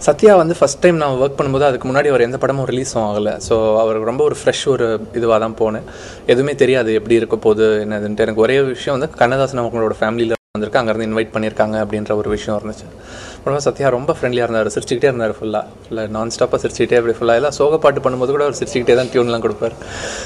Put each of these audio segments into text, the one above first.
சத்யா வந்து first time நான் work பண்ணும்போது அதுக்கு முன்னாடி அவர் எந்த படமும் ரிலீஸும் ஆகலை ஸோ அவருக்கு ரொம்ப ஒரு ஃப்ரெஷ் ஒரு இதுவாக தான் போனேன் எதுவுமே தெரியாது எப்படி இருக்க போகுது என்னதுன்ட்டு எனக்கு ஒரே விஷயம் வந்து கண்ணதாசன் அவங்களோட ஃபேமிலியில் வந்திருக்கு அங்கேருந்து இன்வைட் பண்ணியிருக்காங்க அப்படின்ற ஒரு விஷயம் இருந்துச்சு ரொம்ப சத்யா ரொம்ப ஃப்ரெண்ட்லியாக இருந்தார் சிரிச்சுக்கிட்டே இருந்தார் ஃபுல்லாக ஃபுல்லாக நான் ஸ்டாப்பாக சிரிச்சுக்கிட்டே அப்படி ஃபுல்லாக எல்லாம் சோக பாட்டு பண்ணும்போது கூட அவர் சிரிச்சுக்கிட்டே தான் டியூன்லாம் கொடுப்பார்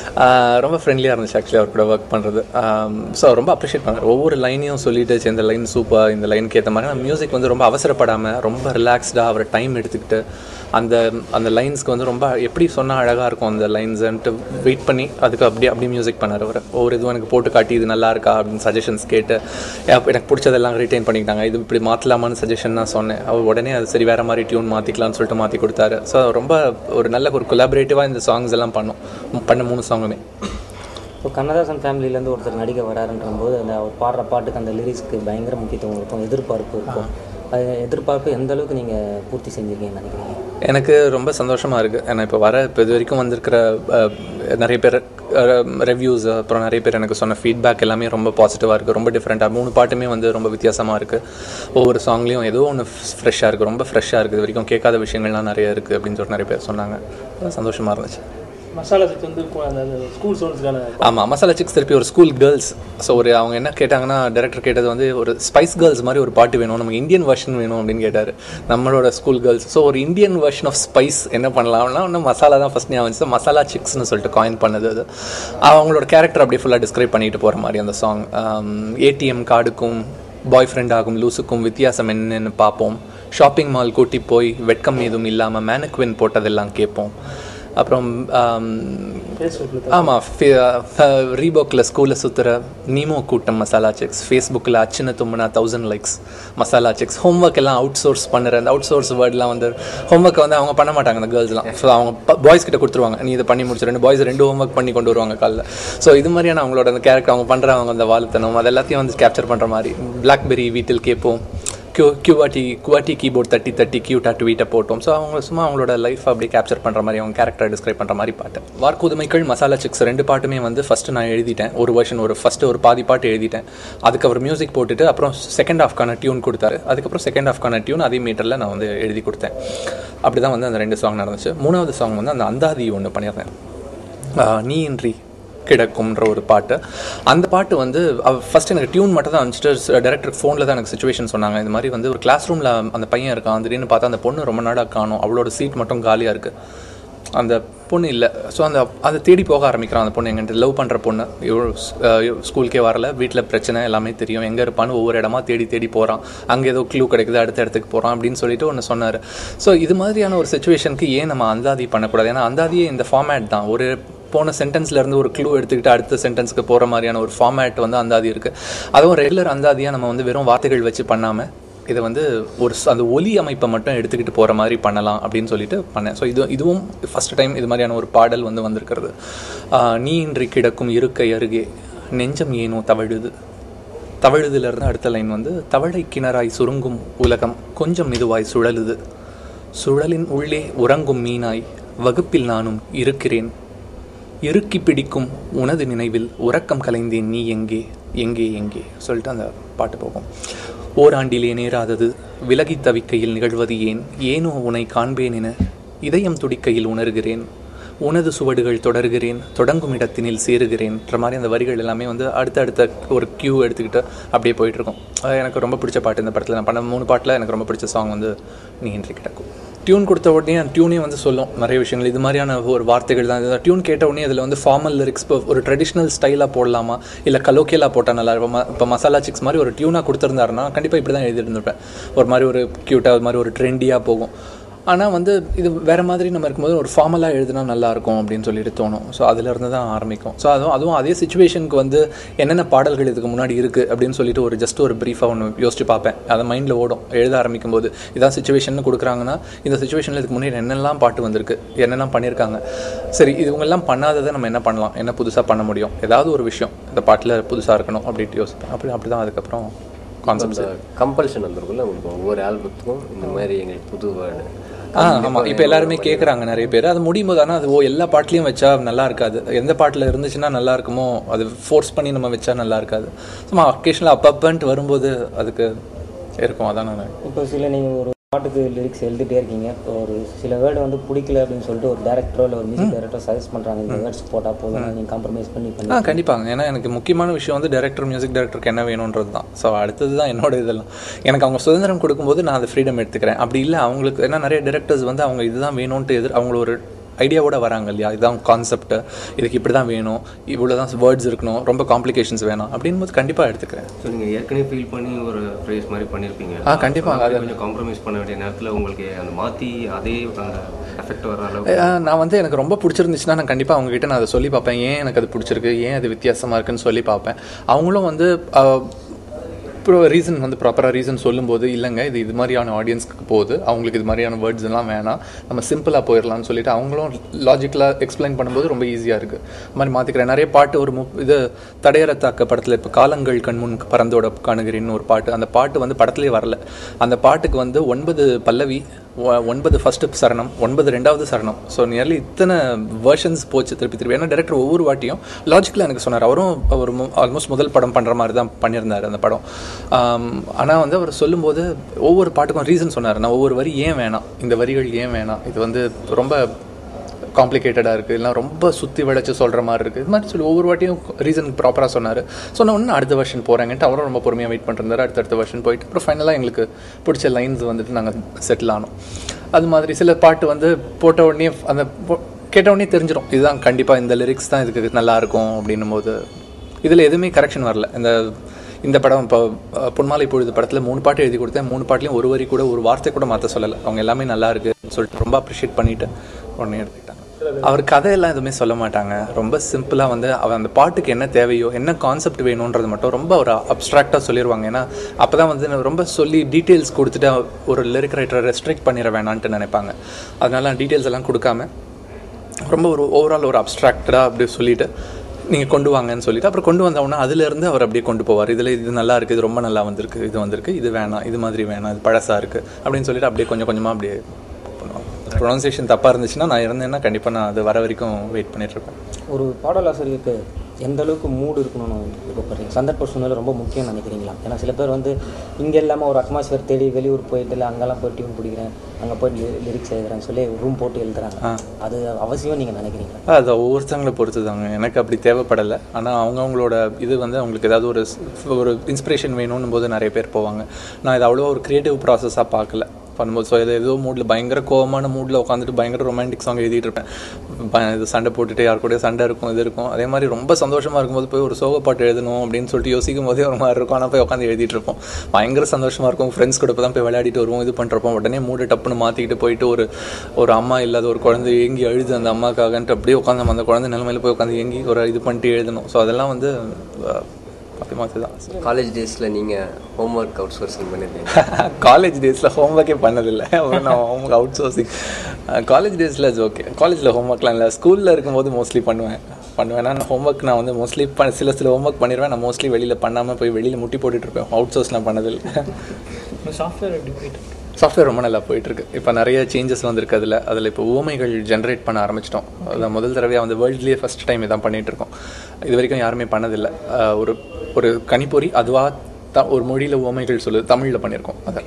ஆஹ் ரொம்ப ஃப்ரெண்ட்லியாக இருந்துச்சு ஆக்சுவலி அவர் கூட ஒர்க் பண்ணுறது ஸோ ரொம்ப அப்ரிஷியேட் பண்ணார் ஒவ்வொரு லைனையும் சொல்லிட்டு "சரி, இந்த லைன் சூப்பர் இந்த லைனுக்கு ஏற்ற மாதிரி மியூசிக் வந்து ரொம்ப அவசரப்படாமல் ரொம்ப ரிலாக்ஸ்டாக அவர் டைம் எடுத்துக்கிட்டு அந்த அந்த லைன்ஸ்க்கு வந்து ரொம்ப எப்படி சொன்னால் அழகாக இருக்கும் அந்த லைன்ஸ்ன்ட்டு வெயிட் பண்ணி அதுக்கு அப்படியே அப்படியே மியூசிக் பண்ணார் அவர் ஒவ்வொரு இதுவும் எனக்கு போட்டு காட்டி இது நல்லா இருக்கா அப்படின்னு சஜஷன்ஸ் கேட்டு அப்ப எனக்கு பிடிச்சதெல்லாம் ரிட்டைன் பண்ணிக்கிட்டாங்க இது இப்படி மாற்றலாமான்னு சஜஷன் நான் சொன்னேன் அவர் உடனே அது சரி வேறு மாதிரி டியூன் மாற்றிக்கலாம்னு சொல்லிட்டு மாற்றி கொடுத்தாரு ஸோ ரொம்ப ஒரு நல்ல ஒரு கொலாபரேட்டிவாக இந்த சாங்ஸ் எல்லாம் பண்ணோம் பண்ண மூணு சாங்குமே இப்போ கண்ணதாசன் ஃபேமிலியிலேருந்து ஒருத்தர் நடிக்க வராருன்ற போது அந்த அவர் பாடுற பாட்டுக்கு அந்த லிரிக்ஸ்க்கு பயங்கர முக்கியத்துவம் இருக்கும் எதிர்பார்ப்பு இருக்கும் அது எதிர்பார்ப்பு எந்த அளவுக்கு நீங்கள் பூர்த்தி செஞ்சுருக்கீங்கன்னு நினைக்கிறீங்க எனக்கு ரொம்ப சந்தோஷமாக இருக்குது ஏன்னா இப்போ வர இப்போ இது வரைக்கும் வந்திருக்கிற அஹ், நிறைய பேர் ரிவ்யூஸ் அப்புறம் நிறைய பேர் எனக்கு சொன்ன ஃபீட்பேக் எல்லாமே ரொம்ப பாசிட்டிவாக இருக்குது ரொம்ப டிஃப்ரெண்ட்டாக மூணு பாட்டுமே வந்து ரொம்ப வித்தியாசமாக இருக்குது ஒவ்வொரு சாங்லேயும் ஏதோ ஒன்று ஃப்ரெஷ்ஷாக இருக்குது ரொம்ப ஃப்ரெஷ்ஷாக இருக்குது இது வரைக்கும் கேட்காத விஷயங்கள்லாம் நிறைய இருக்குது அப்படின்னு சொல்லிட்டு நிறைய பேர் சொன்னாங்க சந்தோஷமாக இருந்துச்சு மசாலா சிக்ஸ் வந்து கு- அந்த ஸ்கூல் சோன்ஸ்க்கான ஆமாம் மசாலா சிக்ஸ் திருப்பி ஒரு ஸ்கூல் கேர்ள்ஸ் ஸோ ஒரு அவங்க என்ன கேட்டாங்கன்னா டேரக்டர் கேட்டது வந்து ஒரு ஸ்பைஸ் கேர்ள்ஸ் மாதிரி ஒரு பாட்டு வேணும் நமக்கு இந்தியன் வெர்ஷன் வேணும் அப்படின்னு கேட்டார் நம்மளோட ஸ்கூல் கேர்ள்ஸ் ஸோ ஒரு இந்தியன் வெர்ஷன் ஆஃப் ஸ்பைஸ் என்ன பண்ணலாம்னா ஒன்று மசாலா தான் ஃபஸ்ட் ஞாபகம் வந்துச்சு மசாலா சிக்ஸ்னு சொல்லிட்டு காயின் பண்ணது அது அவங்களோட கேரக்டர் அப்படியே ஃபுல்லாக டிஸ்கிரைப் பண்ணிட்டு போகிற மாதிரி அந்த சாங் ஏடிஎம் கார்டுக்கும் பாய் ஃப்ரெண்ட் ஆகும் லூஸுக்கும் வித்தியாசம் என்னன்னு பார்ப்போம் ஷாப்பிங் மால் கூட்டி போய் வெட்கம் எதுவும் இல்லாமல் மேனக்வின் போட்டதெல்லாம் கேட்போம் அப்புறம் ஆம், ஃபேஸ்புக்கில் ஆமாம் ரீபாக்கில் ஸ்கூலில் சுற்றுற நீமோ கூட்டம் மசாலா செக்ஸ் ஃபேஸ்புக்கில் அச்சுன தும்முனா thousand likes masala sex homework எல்லாம் அவுட் சோர்ஸ் பண்ணுற அந்த அவுட் சோர்ஸ் வேர்ட்லாம் வந்து ஹோம்ஒர்க் வந்து அவங்க பண்ண மாட்டாங்க அந்த கேர்ள்ஸ்லாம் ஸோ அவங்க பாய்ஸ் கிட்ட கொடுத்துருவாங்க நீ இதை பண்ணி முடிச்சு ரெண்டு பாய்ஸ் ரெண்டு ஹோம்ஒர்க் பண்ணி கொண்டு வருவாங்க காலைல ஸோ இது மாதிரியான அவங்களோட அந்த கேரக்டர் அவங்க பண்ணுறவங்க அந்த வாழ்த்தனம் அது எல்லாத்தையும் வந்து கேப்சர் பண்ணுற மாதிரி பிளாக்பெரி வீட்டில் கேட்போம் கியூ கியூவாட்டி குவாட்டி கீபோர்ட் தட்டி தட்டி கியூட்டா ட்வீட்டை போட்டோம் ஸோ அவங்க சும்மா அவங்களோட லைஃப் அப்படியே கேப்சர் பண்ணுற மாதிரி அவங்க கேரக்டரை டிஸ்கிரைப் பண்ணுற மாதிரி பாட்டு வார்க்குதுமைகள் மசாலா சிக்ஸ் ரெண்டு பாட்டுமே வந்து ஃபஸ்ட்டு நான் எழுதிட்டேன் ஒரு வருஷன் ஒரு ஃபஸ்ட்டு ஒரு பாதி பாட்டு எழுதிட்டேன் அதுக்கு அவர் மியூசிக் போட்டுட்டு அப்புறம் செகண்ட் ஹாஃப்க்கான டியூன் கொடுத்தாரு அதுக்கப்புறம் செகண்ட் ஹாஃப்க்கான டியூன் அதே மீட்டரில் நான் வந்து எழுதி கொடுத்தேன் அப்படி தான் வந்து அந்த ரெண்டு சாங் நடந்துச்சு மூணாவது சாங் வந்து அந்த அந்தாதி ஒன்று பண்ணியிருந்தேன் ஆஹ் நீ இன்றி கிடக்கும்ன்ற ஒரு பாட்டு அந்த பாட்டு வந்து ஃபர்ஸ்ட் எனக்கு டியூன் மட்டும் தான் அனுப்பிச்சிட்டு டேரக்டர் ஃபோனில் தான் எனக்கு சுச்சுவேஷன் சொன்னாங்க இந்த மாதிரி வந்து ஒரு கிளாஸ் ரூமில் அந்த பையன் இருக்கான் திடீர்னு பார்த்தா அந்த பொண்ணு ரொம்ப நாளாக காணும் அவளோட சீட் மட்டும் காலியாக இருக்குது அந்த பொண்ணு இல்லை ஸோ அந்த அதை தேடி போக ஆரம்பிக்கிறான் அந்த பொண்ணு எங்கிட்ட லவ் பண்ணுற பொண்ணு இவ்வளோ ஸ்கூலுக்கே வரல வீட்டில் பிரச்சனை எல்லாமே தெரியும் எங்கே இருப்பான்னு ஒவ்வொரு இடமா தேடி தேடி போகிறான் அங்கே ஏதோ க்ளூ கிடைக்குது அடுத்த இடத்துக்கு போகிறான் அப்படின்னு சொல்லிட்டு ஒன்று சொன்னார் ஸோ இது மாதிரியான ஒரு சுச்சுவேஷனுக்கு ஏன் நம்ம அந்தாதி பண்ணக்கூடாது ஏன்னா அந்தாதியே இந்த ஃபார்மேட் தான் ஒரு போன சென்டென்ஸ்ல இருந்து ஒரு க்ளூ எடுத்துக்கிட்டு அடுத்த சென்டென்ஸ்க்கு போகிற மாதிரியான ஒரு ஃபார்மேட் வந்து அந்தாதி இருக்குது அதுவும் ரெகுலர் அந்தாதியாக நம்ம வந்து வெறும் வார்த்தைகள் வச்சு பண்ணாமல் இதை வந்து ஒரு ச- அந்த ஒலி அமைப்பை மட்டும் எடுத்துக்கிட்டு போகிற மாதிரி பண்ணலாம் அப்படின்னு சொல்லிட்டு பண்ணேன் ஸோ இது இதுவும் ஃபஸ்ட் டைம் இது மாதிரியான ஒரு பாடல் வந்து வந்திருக்கிறது ஆஹ் நீ இன்றி கிடக்கும் இருக்கை அருகே நெஞ்சம் ஏனோ தவழுது தவழுதிலிருந்து அடுத்த லைன் வந்து தவளை கிணறாய் சுருங்கும் உலகம் கொஞ்சம் மெதுவாய் சுழலுது சுழலின் உள்ளே உறங்கும் மீனாய் வகுப்பில் நானும் இருக்கிறேன் இறுக்கி பிடிக்கும் உனது நினைவில் உறக்கம் கலைந்தேன் நீ எங்கே எங்கே எங்கே சொல்லிட்டு அந்த பாட்டு போகும் ஓராண்டிலே நேராதது விலகித் தவிக்கையில் நிகழ்வது ஏன் ஏனோ உன்னை காண்பேன் என இதயம் துடிக்கையில் உணர்கிறேன் உனது சுவடுகள் தொடர்கிறேன் தொடங்கும் இடத்தினில் சேருகிறேன்ற மாதிரி அந்த வரிகள் எல்லாமே வந்து அடுத்தடுத்த ஒரு கியூ எடுத்துக்கிட்டு அப்படியே போயிட்டு இருக்கும் அது எனக்கு ரொம்ப பிடிச்ச பாட்டு இந்த படத்தில் நான் பண்ண மூணு பாட்டில் எனக்கு ரொம்ப பிடிச்ச சாங் வந்து நீ இன்றி கிடக்கும் டியூன் கொடுத்த உடனே அந்த டியூனே வந்து சொல்லும் நிறைய விஷயங்கள் இது மாதிரியான ஒரு வார்த்தைகள் தான் இது டியூன் கேட்ட உடனே அதில் வந்து ஃபார்மல் லிரிக்ஸ் இப்போ ஒரு ட்ரெடிஷ்னல் ஸ்டைலாக போடலாமா இல்லை கலோக்கியலாக போட்டால் நல்லா இருக்கும் இப்போ மசாலா சிக்ஸ் மாதிரி ஒரு டியூனாக கொடுத்துருந்தாருன்னா கண்டிப்பாக இப்படி தான் எழுதிட்டு இருந்திருப்பேன் ஒரு மாதிரி ஒரு க்யூட்டாக ஒரு மாதிரி ஒரு ட்ரெண்டியாக போகும் ஆனால் வந்து இது வேறு மாதிரி நம்ம இருக்கும்போது ஒரு ஃபார்மலாக எழுதுனா நல்லா இருக்கும் அப்படின்னு சொல்லிட்டு தோணும் ஸோ அதிலிருந்து தான் ஆரம்பிக்கும் ஸோ அதுவும் அதுவும் அதே சுச்சுவேஷனுக்கு வந்து என்னென்ன பாடல்கள் இதுக்கு முன்னாடி இருக்குது அப்படின்னு சொல்லிட்டு ஒரு ஜஸ்ட் ஒரு ப்ரீஃபாக ஒன்று யோசிச்சு பார்ப்பேன் அதை மைண்டில் ஓடும் எழுத ஆரம்பிக்கும் போது இதான் சுச்சுவேஷன் கொடுக்குறாங்கன்னா இந்த சுச்சுவேஷனில் இதுக்கு முன்னாடி என்னெல்லாம் பாட்டு வந்திருக்கு என்னெல்லாம் பண்ணியிருக்காங்க சரி இவங்கெல்லாம் பண்ணாததை நம்ம என்ன பண்ணலாம் என்ன புதுசாக பண்ண முடியும் ஏதாவது ஒரு விஷயம் இந்த பாட்டில் புதுசாக இருக்கணும் அப்படின்ட்டு யோசிப்பேன் அப்படி அப்படி தான் அதுக்கப்புறம் கான்செப்ட்ஸ் அந்த கம்பல்ஷன் வந்திருக்கும்ல உங்களுக்கு ஒவ்வொரு ஆல்பத்துக்கும் இந்த மாதிரி எங்களுக்கு புது வேர்டு ஆ ஆமாம் இப்போ எல்லாருமே கேட்குறாங்க நிறைய பேர் அது முடியும் போது ஆனால் அது ஓ எல்லா பாட்டுலையும் வச்சா நல்லா இருக்காது எந்த பாட்டில் இருந்துச்சுன்னா நல்லா இருக்குமோ அது ஃபோர்ஸ் பண்ணி நம்ம வச்சா நல்லா இருக்காது சும்மா அக்கேஷனில் அப்பப்பன்ட்டு வரும்போது அதுக்கு இருக்கும் அதான் நான் இப்போ சில நீங்கள் ஒரு பாட்டுக்கு லிரிக்ஸ் எழுதிட்டே இருக்கீங்க இப்போ ஒரு சில வேர்டு வந்து பிடிக்கல அப்படின்னு சொல்லிட்டு ஒரு டேரக்டரோ இல்லை ஒரு மியூசிக் டேரக்டரோ சஜஸ்ட் பண்ணுறாங்க இந்த வேர்ட்ஸ் போட்டால் போதும் நீங்கள் காம்ப்ரமைஸ் பண்ணி ஆ பண்ணி கண்டிப்பாங்க ஏன்னா எனக்கு முக்கியமான விஷயம் வந்து டேரக்டர் மியூசிக் டேரக்டருக்கு என்ன வேணுன்றது தான் ஸோ அடுத்தது தான் என்னோட இதெல்லாம் எனக்கு அவங்க சுதந்திரம் கொடுக்கும்போது நான் அதை ஃப்ரீடம் எடுத்துக்கிறேன் அப்படி இல்லை அவங்களுக்கு ஏன்னா நிறைய டேரக்டர்ஸ் வந்து அவங்க இதுதான் வேணும்ன்ட்டு எதிர் அவங்கள ஒரு ஐடியாவோட வராங்க இல்லையா இதுதான் கான்செப்ட் இதுக்கு இப்படி தான் வேணும் இவ்வளோ தான் வேர்ட்ஸ் இருக்கணும் ரொம்ப காம்ப்ளிகேஷன்ஸ் வேணும் அப்படின் போது கண்டிப்பாக எடுத்துக்கிறேன் ஸோ நீங்கள் ஏற்கனவே ஃபீல் பண்ணி ஒரு ஃப்ரேஸ் மாதிரி பண்ணியிருப்பீங்க ஆ, கண்டிப்பா. அது கொஞ்சம் காம்ப்ரமைஸ் பண்ண வேண்டிய நேரத்தில் உங்களுக்கு அந்த மாற்றி அதே அந்த எஃபெக்ட் வர அளவுக்கு அஹ் நான் வந்து எனக்கு ரொம்ப பிடிச்சிருந்துச்சுன்னா நான் கண்டிப்பாக அவங்ககிட்ட நான் அதை சொல்லி பார்ப்பேன் ஏன் எனக்கு அது பிடிச்சிருக்கு ஏன் அது வித்தியாசமாக இருக்குன்னு சொல்லி பார்ப்பேன் அவங்களும் வந்து ப்ரோ ரீசன் வந்து ப்ராப்பராக ரீசன் சொல்லும்போது இல்லைங்க இது இது மாதிரியான ஆடியன்ஸ்க்கு போகுது அவங்களுக்கு இது மாதிரியான வேர்ட்ஸ் எல்லாம் வேணாம் நம்ம சிம்பிளாக போயிடலாம்னு சொல்லிட்டு அவங்களும் லாஜிக்கலாக எக்ஸ்பிளைன் பண்ணும்போது ரொம்ப ஈஸியாக இருக்குது அது மாதிரி மாற்றிக்கிறேன் நிறைய பாட்டு ஒரு மு இது தடையறத்தாக்க படத்தில் இப்போ காலங்கள் கண்முன் பறந்தோட காணுகிறேன்னு ஒரு பாட்டு அந்த பாட்டு வந்து படத்துலேயே வரல அந்த பாட்டுக்கு வந்து ஒன்பது பல்லவி ஒ- ஒன்பது ஃபஸ்ட்டு சரணம் ஒன்பது ரெண்டாவது சரணம் ஸோ நியர்லி இத்தனை வேர்ஷன்ஸ் போச்சு திருப்பி திருப்பி ஏன்னா டேரக்டர் ஒவ்வொரு வாட்டியும் லாஜிக்கலாக எனக்கு சொன்னார் அவரும் ஒரு ஆல்மோஸ்ட் முதல் படம் பண்ணுற மாதிரி தான் பண்ணியிருந்தார் அந்த படம் ஆனால் வந்து அவர் சொல்லும்போது ஒவ்வொரு பாட்டுக்கும் ரீசன் சொன்னார் நான் ஒவ்வொரு வரி ஏன் வேணாம் இந்த வரிகள் ஏன் வேணாம் இது வந்து ரொம்ப காம்ப்ளிகேட்டடாக இருக்குது இல்லை ரொம்ப சுற்றி விளைச்சு சொல்கிற மாதிரி இருக்குது இது மாதிரி சொல்லி ஒவ்வொரு வாட்டியும் ரீசன் ப்ராப்பராக சொன்னார் சொன்ன உடனே அடுத்த வருஷன் போகிறாங்கன்ட்டு அவரும் ரொம்ப பொறுமையாக வெயிட் பண்ணிருந்தாரு அடுத்தடுத்த வருஷன் போயிட்டு அப்புறம் ஃபைனலாக எங்களுக்கு பிடிச்ச லைன்ஸ் வந்துட்டு நாங்கள் செட்டில் ஆனோம் அது மாதிரி சில பாட்டு வந்து போட்ட உடனே அந்த போ- கேட்ட உடனே தெரிஞ்சிடும் இதுதான் கண்டிப்பாக இந்த லிரிக்ஸ் தான் இதுக்கு நல்லா இருக்கும் அப்படின்னும் போது இதில் எதுவுமே கரெக்ஷன் வரல இந்த இந்த படம் இப்போ அஹ், பொன்மாலை பொழுது படத்தில் மூணு பாட்டு எழுதி கொடுத்தேன் மூணு பாட்டுலையும் ஒரு வரி கூட ஒரு வார்த்தை கூட மாற்ற சொல்லலை அவங்க எல்லாமே நல்லா இருக்குன்னு சொல்லிட்டு ரொம்ப அப்ரிஷியேட் பண்ணிட்டு உடனே எடுத்துக்கிட்டாங்க அவர் கதையெல்லாம் எதுவுமே சொல்ல மாட்டாங்க ரொம்ப சிம்பிளாக வந்து அவர் அந்த பாட்டுக்கு என்ன தேவையோ என்ன கான்செப்ட் வேணுன்றது மட்டும் ரொம்ப ஒரு அப்ட்ராக்டாக சொல்லிடுவாங்க ஏன்னா அப்போ தான் வந்து நான் ரொம்ப சொல்லி டீட்டெயில்ஸ் கொடுத்துட்டு ஒரு லிரிக் ரைட்டரை ரெஸ்ட்ரிக்ட் பண்ணிட வேணான்ட்டு நினைப்பாங்க அதனால டீட்டெயில்ஸ் எல்லாம் கொடுக்காம ரொம்ப ஒரு ஓவரால் ஒரு அப்ட்ராக்டடாக அப்படி சொல்லிட்டு நீங்கள் கொண்டு வாங்கன்னு சொல்லிட்டு அப்புறம் கொண்டு வந்தவொடனே அதுலேருந்து அவர் அப்படியே கொண்டு போவார் இதில் இது நல்லா இருக்குது இது ரொம்ப நல்லா வந்திருக்கு இது வந்திருக்கு இது வேணாம் இது மாதிரி வேணாம் இது பழசாக இருக்குது அப்படின்னு சொல்லிட்டு அப்படியே கொஞ்சம் கொஞ்சமாக அப்படியே பண்ணுவாங்க ப்ரொனன்சியேஷன் தப்பாக இருந்துச்சுன்னா நான் இருந்தேன்னா கண்டிப்பாக நான் அது வர வரைக்கும் வெயிட் பண்ணிகிட்ருப்பேன் ஒரு பாடலாசிரியருக்கு எந்த அளவுக்கு மூடு இருக்கணும்னு விருப்பப்படுறீங்க சந்தர்ப்ப சூழ்நிலை ரொம்ப முக்கியம்னு நினைக்கிறீங்களா ஏன்னா சில பேர் வந்து இங்கே இல்லாமல் ஒரு அட்மாஸ்பியர் தேடி வெளியூர் போயிட்டு இல்லை அங்கெல்லாம் போய் டியூன் பிடிக்கிறேன் அங்கே போய் லிரிக்ஸ் எழுதுறேன்னு சொல்லி ரூம் போட்டு எழுதுறாங்க அது அவசியம் நீங்கள் நினைக்கிறீங்களா அது ஒவ்வொருத்தவங்களை பொறுத்து தாங்க எனக்கு அப்படி தேவைப்படலை ஆனால் அவங்கவுங்களோட இது வந்து அவங்களுக்கு ஏதாவது ஒரு ஸ்- ஒரு இன்ஸ்பிரேஷன் வேணும்னு போது நிறைய பேர் போவாங்க நான் இது அவ்வளோ ஒரு க்ரியேட்டிவ் ப்ராசஸாக பார்க்கல பண்ணும்போது ஸோ இது ஏதோ மூடில் பயங்கர கோவமான மூடில் உட்காந்துட்டு பயங்கர ரொமான்டிக் சாங் எழுதிட்டு இருப்பேன் ப- இது சண்டை போட்டுட்டு யார் கூட சண்டை இருக்கும் இது இருக்கும் அதே மாதிரி ரொம்ப சந்தோஷமாக இருக்கும்போது போய் ஒரு சோக பாட்டு எழுதணும் அப்படின்னு சொல்லிட்டு யோசிக்கும் போதே ஒரு மாதிரி இருக்கும் ஆனால் போய் உட்காந்து எழுதிட்டு இருப்போம் பயங்கர சந்தோஷமாக இருக்கும் ஃப்ரெண்ட்ஸ் கூட தான் போய் விளையாடிட்டு வருவோம் இது பண்ணுறப்போம் உடனே மூடு டப்புன்னு மாற்றிக்கிட்டு போயிட்டு ஒரு ஒரு அம்மா இல்லாத ஒரு குழந்தை ஏங்கி அழுது அந்த அம்மாக்காகன்ட்டு அப்படியே உட்காந்து நம்ம அந்த குழந்தை நிலமையில போய் உட்காந்து ஏங்கி ஒரு இது பண்ணிட்டு எழுதணும் ஸோ அதெல்லாம் வந்து அஹ், மாற்றி மாற்றி தான் காலேஜ் டேஸில் நீங்கள் ஹோம்ஒர்க் அவுட் சோர்சிங் பண்ணியிருக்கீங்க காலேஜ் டேஸில் ஹோம்ஒர்க்கே பண்ணதில்லை அப்புறம் நான் ஹோம் அவுட் சோர்சிங் காலேஜ் டேஸில் அது ஓகே காலேஜில் ஹோம்ஒர்க்லாம் இல்லை ஸ்கூலில் இருக்கும்போது மோஸ்ட்லி பண்ணுவேன் பண்ணுவேன் நான் ஹோம்ஒர்க் நான் வந்து மோஸ்ட்லி ப சில சில ஹோம்ஒர்க் பண்ணிடுவேன் நான் மோஸ்ட்லி வெளியில் பண்ணாமல் போய் வெளியில் முட்டி போட்டுட்டு இருப்பேன் அவுட் சோர்ஸ் நான் பண்ணதில்லை சாஃப்ட்வேர் எப்படி போயிட்டு இருக்கு சாஃப்ட்வேர் ரொம்ப நல்லா போயிட்டுருக்கு இப்போ நிறைய சேஞ்சஸ் வந்திருக்கு அதில் அதில் இப்போ ஊமைகள் ஜென்ரேட் பண்ண ஆரம்பிச்சிட்டோம் அதான் முதல் தடவையாக வந்து வேர்ல்ட்லேயே ஃபஸ்ட் டைம் இதான் பண்ணிட்டு இருக்கோம் இது வரைக்கும் யாருமே பண்ணதில்லை அஹ் ஒரு ஒரு கணிப்பொறி அதுவாக த ஒரு மொழியில் ஊமைகள் சொல்லுது தமிழில் பண்ணியிருக்கோம் அதை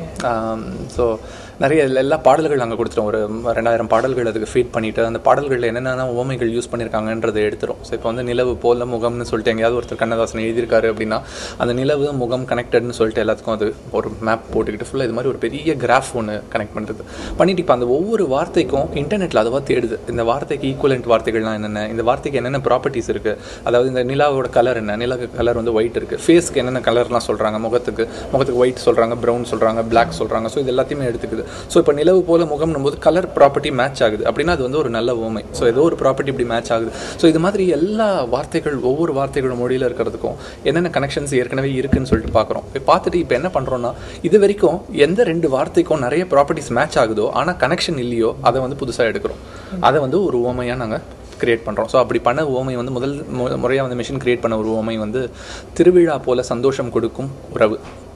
ஸோ நிறைய எல்லா- எல்லா பாடல்கள் நாங்கள் கொடுத்துட்டோம் ஒரு ரெண்டாயிரம் பாடல்கள் அதுக்கு ஃபீட் பண்ணிவிட்டு அந்த பாடல்களில் என்னென்ன ஊமைகள் யூஸ் பண்ணியிருக்காங்கன்றதை எடுத்துரும் ஸோ இப்போ வந்து நிலவு போல முகம்னு சொல்லிட்டு எங்கேயாவது ஒருத்தர் கண்ணதாசன் எழுதியிருக்காரு அப்படின்னா அந்த நிலவு முகம் கனெக்டட்னு சொல்லிட்டு எல்லாத்துக்கும் அது ஒரு மேப் போட்டுக்கிட்டு ஃபுல்லாக இது மாதிரி ஒரு பெரிய கிராஃப் ஒன்று கனெக்ட் பண்ணுறது பண்ணிட்டு இப்போ அந்த ஒவ்வொரு வார்த்தைக்கும் இன்டர்நெட்டில் அதுவாக தேடுது இந்த வார்த்தைக்கு ஈக்குவலண்ட் வார்த்தைகள்லாம் என்னென்ன இந்த வார்த்தைக்கு என்னென்ன ப்ராப்பர்ட்டிஸ் இருக்குது அதாவது இந்த நிலாவோட கலர் என்ன நிலா கலர் வந்து ஒயிட் இருக்குது ஃபேஸ்க்கு என்னென்ன கலர்லாம் சொல்கிறாங்க முகத்துக்கு முகத்துக்கு ஒயிட் சொல்கிறாங்க ப்ரௌன் சொல்கிறாங்க பிளாக் சொல்கிறாங்க ஸோ இது எல்லாத்தையுமே எடுத்துக்குது ஸோ இப்போ நிலவு போல முகம்னும் போது கலர் ப்ராப்பர்ட்டி மேட்ச் ஆகுது அப்படின்னா அது வந்து ஒரு நல்ல ஓமை ஸோ ஏதோ ஒரு ப்ராப்பர்ட்டி இப்படி மேட்ச் ஆகுது ஸோ இது மாதிரி எல்லா வார்த்தைகள் ஒவ்வொரு வார்த்தைகளும் மொழியில் இருக்கிறதுக்கும் என்னென்ன கனெக்ஷன்ஸ் ஏற்கனவே இருக்குன்னு சொல்லிட்டு பார்க்குறோம் இப்போ பார்த்துட்டு இப்போ என்ன பண்ணுறோம்னா இது வரைக்கும் எந்த ரெண்டு வார்த்தைக்கும் நிறைய ப்ராப்பர்ட்டிஸ் மேட்ச் ஆகுதோ ஆனால் கனெக்ஷன் இல்லையோ அதை வந்து புதுசாக எடுக்கிறோம் அதை வந்து ஒரு ஓமையாக நாங்கள் கிரியேட் பண்ணுறோம் ஸோ அப்படி பண்ண ஓமை வந்து முதல் முறையாக வந்து மிஷின் கிரியேட் பண்ண ஒரு ஓமை வந்து திருவிழா போல சந்தோஷம் கொடுக்கும் உறவு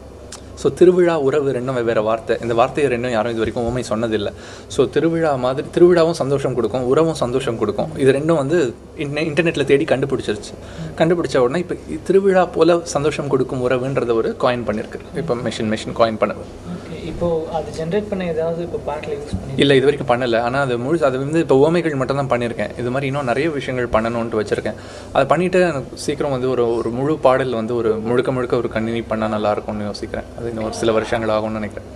ஸோ திருவிழா உறவு ரெண்டும் வெவ்வேறு வார்த்தை இந்த வார்த்தையை ரெண்டும் யாரும் இது வரைக்கும் ஓமை சொன்னதில்லை ஸோ திருவிழா மாதிரி திருவிழாவும் சந்தோஷம் கொடுக்கும் உறவும் சந்தோஷம் கொடுக்கும் இது ரெண்டும் வந்து இன்டர்நெ இன்டர்நெட்டில் தேடி கண்டுபிடிச்சிருச்சு கண்டுபிடிச்ச உடனே இப்போ திருவிழா போல சந்தோஷம் கொடுக்கும் உறவுன்றத ஒரு காயின் பண்ணியிருக்கு இப்போ மிஷின் மிஷின் காயின் பண்ணுது ஓகே இப்போ அது ஜென்ரேட் பண்ண ஏதாவது இப்போ பாட்டில் யூஸ் பண்ணி இல்லை இது வரைக்கும் பண்ணலை ஆனால் அது முழு அது வந்து இப்போ ஓமைகள் மட்டும் தான் பண்ணியிருக்கேன் இது மாதிரி இன்னும் நிறைய விஷயங்கள் பண்ணணும்னு வச்சுருக்கேன் அதை பண்ணிவிட்டு எனக்கு சீக்கிரம் வந்து ஒரு ஒரு முழு பாடல் வந்து ஒரு முழுக்க முழுக்க ஒரு கண்டினியூ பண்ணால் நல்லா இருக்கும்னு யோசிக்கிறேன் அது இன்னும் ஒரு சில வருஷங்கள் ஆகும்னு நினைக்கிறேன்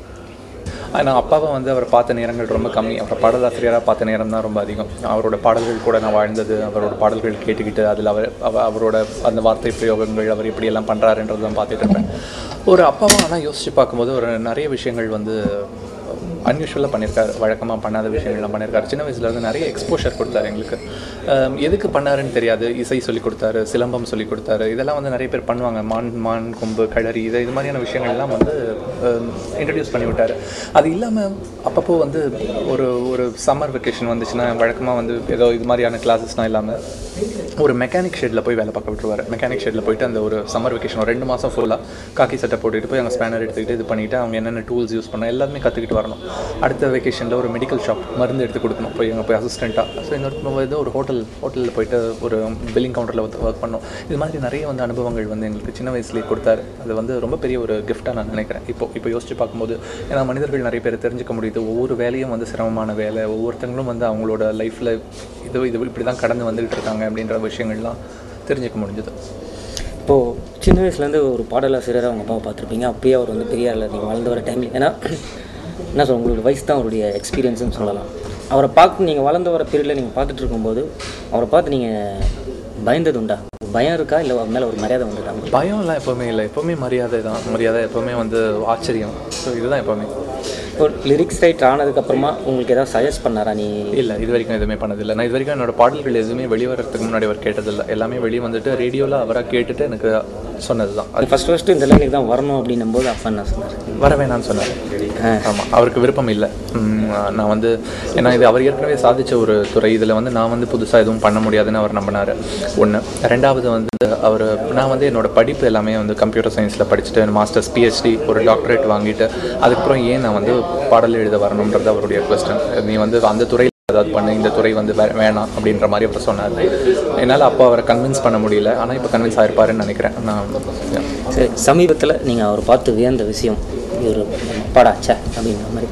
நான் அப்பாவை வந்து அவரை பார்த்த நேரங்கள் ரொம்ப கம்மி அவரை பாடலாசிரியராக பார்த்த நேரம் தான் ரொம்ப அதிகம் அவரோட பாடல்கள் கூட நான் வாழ்ந்தது அவரோட பாடல்கள் கேட்டுக்கிட்டு அதில் அவர் அவ- அவரோட அந்த வார்த்தை பிரயோகங்கள் அவர் எப்படி எல்லாம் பண்ணுறாருன்றது தான் பார்த்துட்டு இருப்பேன் ஒரு அப்பாவை ஆனால் யோசித்து பார்க்கும்போது ஒரு நிறைய விஷயங்கள் வந்து அன்யூஷுவலாக பண்ணியிருக்காரு வழக்கமாக பண்ணாத விஷயங்கள்லாம் பண்ணியிருக்காரு சின்ன வயசுலேருந்து நிறைய எக்ஸ்போஷர் கொடுத்தாரு எங்களுக்கு அஹ் எதுக்கு பண்ணாருன்னு தெரியாது இசை சொல்லி கொடுத்தாரு சிலம்பம் சொல்லி கொடுத்தாரு இதெல்லாம் வந்து நிறைய பேர் பண்ணுவாங்க மான் மான் கொம்பு களரி இது இது மாதிரியான விஷயங்கள்லாம் வந்து இன்ட்ரடியூஸ் பண்ணி விட்டார் அது இல்லாமல் அப்பப்போ வந்து ஒரு ஒரு சம்மர் வெக்கேஷன் வந்துச்சுன்னா வழக்கமாக வந்து ஏதோ இது மாதிரியான கிளாஸஸ்லாம் இல்லாமல் ஒரு மெக்கானிக் ஷெட்டில் போய் வேலை பார்க்க விட்டுருவார் மெக்கானிக் ஷெட்டில் போயிட்டு அந்த ஒரு சம்மர் வெக்கேஷன் ஒரு ரெண்டு மாதம் ஃபுல்லாக காக்கி சட்டை போட்டுட்டு போய் அங்கே ஸ்பேனர் எடுத்துக்கிட்டு இது பண்ணிவிட்டு அவங்க என்னென்ன டூல்ஸ் யூஸ் பண்ண எல்லாமே கற்றுக்கிட்டு வரணும் அடுத்த வெக்கேஷனில் ஒரு மெடிக்கல் ஷாப் மருந்து எடுத்து கொடுக்கணும் போய் அங்கே போய் அசிஸ்டண்ட்டாக ஸோ இன்னொரு இது ஒரு ஹோட்டல் ஹோட்டலில் போயிட்டு ஒரு பில்லிங் கவுண்டரில் வந்து ஒர்க் பண்ணோம் இது மாதிரி நிறைய வந்து அனுபவங்கள் வந்து எங்களுக்கு சின்ன வயசுலேயே கொடுத்தாரு அது வந்து ரொம்ப பெரிய ஒரு கிஃப்ட்டாக நான் நினைக்கிறேன் இப்போ இப்போ யோசிச்சு பார்க்கும்போது ஏன்னா மனிதர்கள் நிறைய பேர் தெரிஞ்சுக்க முடியுது ஒவ்வொரு வேலையும் வந்து சிரமமான வேலை ஒவ்வொருத்தங்களும் வந்து அவங்களோட லைஃப்பில் இது இது இப்படி தான் கடந்து வந்துகிட்டு இருக்காங்க அப்படின்ற விஷயங்கள்லாம் தெரிஞ்சுக்க முடிஞ்சது இப்போது சின்ன வயசுலேருந்து ஒரு பாடலாசிரியராக அவங்க அப்பாவை பார்த்துருப்பீங்க அப்பயே அவர் வந்து பெரிய ஆள் நீங்கள் வளர்ந்து வர டைமில் ஏன்னா என்ன சொல்ல உங்களோட வயசு தான் அவருடைய எக்ஸ்பீரியன்ஸ்னு சொல்லலாம் அவரை பார்த்து நீங்கள் வளர்ந்து வர பீரியடில் நீங்கள் பார்த்துட்டு இருக்கும்போது அவரை பார்த்து நீங்கள் பயந்தது உண்டா பயம் இருக்கா இல்லை அவர் மேலே ஒரு மரியாதை வந்துட்டா பயம்லாம் எப்போவுமே இல்லை எப்போவுமே மரியாதை தான் மரியாதை எப்போவுமே வந்து ஆச்சரியம் ஸோ இதுதான் எப்போவுமே இப்போ லிரிக்ஸ் ரைட் ஆனதுக்கப்புறமா உங்களுக்கு ஏதாவது சஜஸ்ட் பண்ணாரா நீ இல்லை இது வரைக்கும் எதுவுமே பண்ணதில்லை நான் இது வரைக்கும் என்னோட பாடல்கள் எதுவுமே வெளிவரத்துக்கு முன்னாடி அவர் கேட்டதில்லை எல்லாமே வெளியே வந்துட்டு ரேடியோவில் அவராக கேட்டுட்டு எனக்கு சொன்னது தான் அது ஃபஸ்ட் ஃபஸ்ட்டு இந்த லைனுக்கு தான் வரணும் அப்படின்னும் போது அப்பா என்ன சொன்னார் வர வேணாம்னு சொன்னார் ஆமாம் அவருக்கு விருப்பம் இல்லை உம், நான் வந்து ஏன்னா இது அவர் ஏற்கனவே சாதிச்ச ஒரு துறை இதில் வந்து நான் வந்து புதுசாக எதுவும் பண்ண முடியாதுன்னு அவர் நம்பினார் ஒன்று ரெண்டாவது வந்து அவர் நான் வந்து என்னோட படிப்பு எல்லாமே வந்து கம்ப்யூட்டர் சயின்ஸில் படிச்சுட்டு மாஸ்டர்ஸ் பிஹெச்டி ஒரு டாக்டரேட் வாங்கிட்டு அதுக்கப்புறம் ஏன் நான் வந்து பாடல் எழுத வரணுன்றது அவருடைய கொஸ்டின் நீ வந்து அந்த துறையில் ஏதாவது பண்ணு இந்த துறை வந்து வே- வேணாம் அப்படின்ற மாதிரி அவர் சொன்னார் என்னால் அப்போ அவரை கன்வின்ஸ் பண்ண முடியல ஆனால் இப்போ கன்வின்ஸ் ஆயிருப்பாருன்னு நினைக்கிறேன் நான் yeah. சரி சமீபத்தில் நீங்கள் அவர் பார்த்து வியந்த விஷயம் இவர் அப்பாடாச்சே அப்படிங்கிற மாதிரி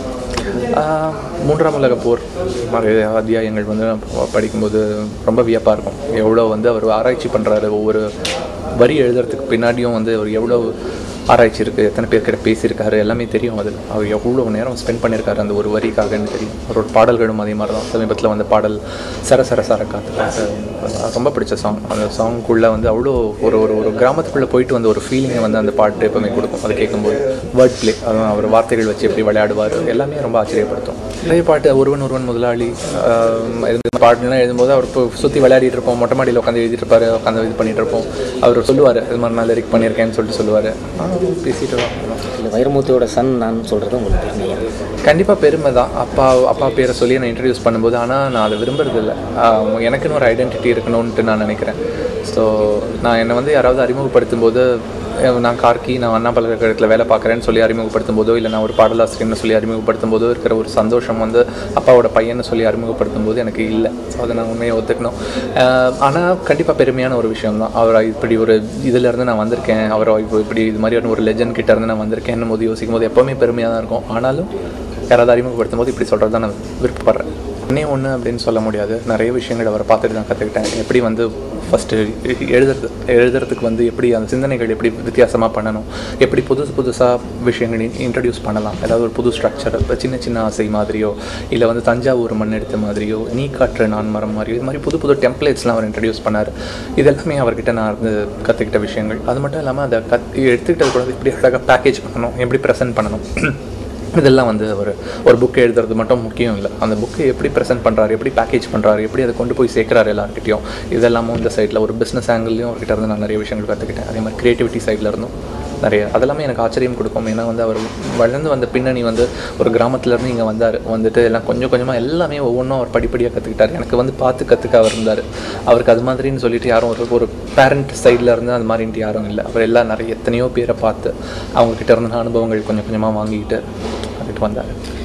ஆஹ், மூன்றாம் உலக போர் நிறைய அத்தியாயங்கள் வந்து நான் ப- படிக்கும்போது ரொம்ப வியப்பாக இருக்கும் எவ்வளோ வந்து அவர் ஆராய்ச்சி பண்ணுறாரு ஒவ்வொரு வரி எழுதுறதுக்கு பின்னாடியும் வந்து அவர் எவ்வளோ ஆராய்ச்சி இருக்குது எத்தனை பேர்கிட்ட பேசியிருக்காரு எல்லாமே தெரியும் அது அவர் எவ்வளோ நேரம் ஸ்பெண்ட் பண்ணியிருக்காரு அந்த ஒரு வரிக்காகன்னு தெரியும் அவரோட பாடல்களும் அதே மாதிரி தான் சமீபத்தில் வந்த பாடல் சர சர சர காத்து காத்து அது ரொம்ப பிடிச்ச சாங் அந்த சாங்குக்குள்ளே வந்து அவ்வளோ ஒரு ஒரு ஒரு கிராமத்துக்குள்ளே போயிட்டு வந்த ஒரு ஃபீலிங்கை வந்து அந்த பாட்டு எப்பவுமே கொடுக்கும் அதை கேட்கும்போது வேர்ட் ப்ளே அதுவும் அவர் வார்த்தைகள் வச்சு எப்படி விளையாடுவார் எல்லாமே ரொம்ப ஆச்சரியப்படுத்தும் நிறைய பாட்டு ஒருவன் ஒருவன் முதலாளி ஆஹ் இந்த பாட்டுலாம் எழுதும்போது அவர் இப்போ சுற்றி விளையாடிட்டு இருப்போம் மொட்டை மாடியில் உட்காந்து எழுதிட்டு இருப்பாரு உட்காந்து இது பண்ணிட்டு இருப்போம் அவர் சொல்லுவார் இது மாதிரி நான் லிரிக் பண்ணியிருக்கேன்னு சொல்லிட்டு சொல்லுவார் பேசிட்டு வரோம் இல்லை வைரமுத்துவோட சன் நான் சொல்கிறது உங்களுக்கு பெருமையா கண்டிப்பாக பெருமை தான் அப்பா அப்பா பேரை சொல்லி நான் இன்ட்ரடியூஸ் பண்ணும்போது ஆனால் நான் அதை விரும்புறதில்ல ஆஹ் எனக்குன்னு ஒரு ஐடென்டிட்டி இருக்கணும்ன்ட்டு நான் நினைக்கிறேன் ஸோ நான் என்னை வந்து யாராவது அறிமுகப்படுத்தும் போது அஹ் நான் கார்கி நான் அண்ணா பல்கலைக்கழகத்தில் வேலை பார்க்குறேன்னு சொல்லி அறிமுகப்படுத்தும் போதோ இல்லை நான் ஒரு பாடலாசிரியர்னு சொல்லி அறிமுகப்படுத்தும் போதோ இருக்கிற ஒரு சந்தோஷம் வந்து அப்பாவோட பையன்னு சொல்லி அறிமுகப்படுத்தும் போது எனக்கு இல்லை ஸோ அதை நான் உண்மையை ஒத்துக்கணும் ஆனால் கண்டிப்பாக பெருமையான ஒரு விஷயம் தான் அவர் இப்படி ஒரு இதுல இருந்து நான் வந்திருக்கேன் அவர் இப்போ இப்படி இது மாதிரியான ஒரு லெஜண்ட் கிட்ட இருந்து நான் வந்திருக்கேன் போது யோசிக்கும் போது எப்போவுமே பெருமையாக தான் இருக்கும் ஆனாலும் யாராவது அறிமுகப்படுத்தும் போது இப்படி சொல்கிறது தான் நான் விருப்பப்படுறேன் ஒன்றே ஒன்று அப்படின்னு சொல்ல முடியாது நிறைய விஷயங்கள் அவரை பார்த்துட்டு தான் கற்றுக்கிட்டேன் எப்படி வந்து ஃபஸ்ட்டு எழுதுறது எழுதுறதுக்கு வந்து எப்படி அந்த சிந்தனைகள் எப்படி வித்தியாசமாக பண்ணணும் எப்படி புதுசு புதுசாக விஷயங்கள் இன்ட்ரடியூஸ் பண்ணலாம் ஏதாவது ஒரு புது ஸ்ட்ரக்சர் இப்போ சின்ன சின்ன ஆசை மாதிரியோ இல்லை வந்து தஞ்சாவூர் மண் எடுத்த மாதிரியோ நீ காற்று நான் மரம் மாதிரியோ இது மாதிரி புது புது டெம்ப்ளேட்ஸ்லாம் அவர் இன்ட்ரடியூஸ் பண்ணார் இதெல்லாமே அவர்கிட்ட நான் வந்து கற்றுக்கிட்ட விஷயங்கள் அது மட்டும் இல்லாமல் அதை கத் எடுத்துக்கிட்டது கூட எப்படி அழகாக பேக்கேஜ் பண்ணணும் எப்படி ப்ரெசென்ட் பண்ணணும் இதெல்லாம் வந்து ஒரு ஒரு புக் எழுதுறது மட்டும் முக்கியம் இல்லை அந்த புக்கை எப்படி ப்ரெசென்ட் பண்ணுறாரு எப்படி பேக்கேஜ் பண்ணுறாரு எப்படி அதை கொண்டு போய் சேர்க்குறாரு எல்லாருக்கிட்டையும் இதெல்லாமும் இந்த சைடில் ஒரு பிஸ்னஸ் ஆங்கிள்லையும் அவர்கிட்ட இருந்து நான் நிறைய விஷயங்கள் கற்றுக்கிட்டேன் அதே மாதிரி க்ரியேட்டிவிட்டி சைடில் இருந்தும் நிறைய அதெல்லாமே எனக்கு ஆச்சரியம் கொடுக்கும் ஏன்னா வந்து அவர் வளர்ந்து வந்த பின்னணி வந்து ஒரு கிராமத்துலேருந்து இங்கே வந்தார் வந்துட்டு எல்லாம் கொஞ்சம் கொஞ்சமாக எல்லாமே ஒவ்வொன்றும் அவர் படிப்படியாக கற்றுக்கிட்டார் எனக்கு வந்து பார்த்து கற்றுக்க அவர் இருந்தார் அவருக்கு அது மாதிரின்னு சொல்லிட்டு யாரும் ஒரு ஒரு பேரண்ட் சைடில் இருந்து அது மாதிரின்ட்டு யாரும் இல்லை அவர் எல்லாம் நிறைய எத்தனையோ பேரை பார்த்து அவங்கக்கிட்ட இருந்த அனுபவங்கள் கொஞ்சம் கொஞ்சமாக வாங்கிக்கிட்டு வந்துட்டு வந்தார்